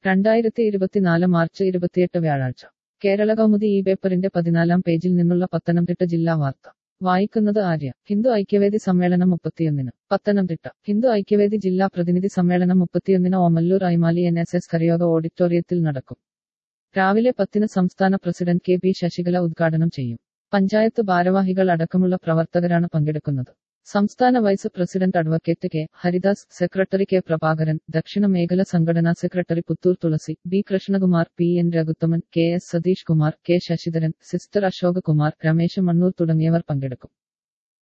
രണ്ടായിരത്തി ഇരുപത്തിനാല് മാർച്ച് ഇരുപത്തിയെട്ട് വ്യാഴാഴ്ച കേരള കൗമുദി ഈ പേപ്പറിന്റെ പതിനാലാം പേജിൽ നിന്നുള്ള പത്തനംതിട്ട ജില്ലാ വാർത്ത വായിക്കുന്നത് ആര്യ ഹിന്ദു ഐക്യവേദി സമ്മേളനം മുപ്പത്തിയൊന്നിന് പത്തനംതിട്ട ഹിന്ദു ഐക്യവേദി ജില്ലാ പ്രതിനിധി സമ്മേളനം മുപ്പത്തിയൊന്നിന് Omallur Aimali N S S കരയോഗ ഓഡിറ്റോറിയത്തിൽ നടക്കും രാവിലെ പത്തിന് സംസ്ഥാന പ്രസിഡന്റ് കെ പി ശശികല ഉദ്ഘാടനം ചെയ്യും പഞ്ചായത്ത് ഭാരവാഹികൾ അടക്കമുള്ള പ്രവർത്തകരാണ് പങ്കെടുക്കുന്നത് സംസ്ഥാന vice president advocate K Haridas secretary K Prabhakaran ദക്ഷിണ മേഖല സംഘടനാ secretary Puthoor Thulasi B Krishnakumar P N Raghuthaman K S Satheesh Kumar K Sasidharan sister Ashok Kumar Ramesh Mannur തുടങ്ങിയവർ പങ്കെടുക്കും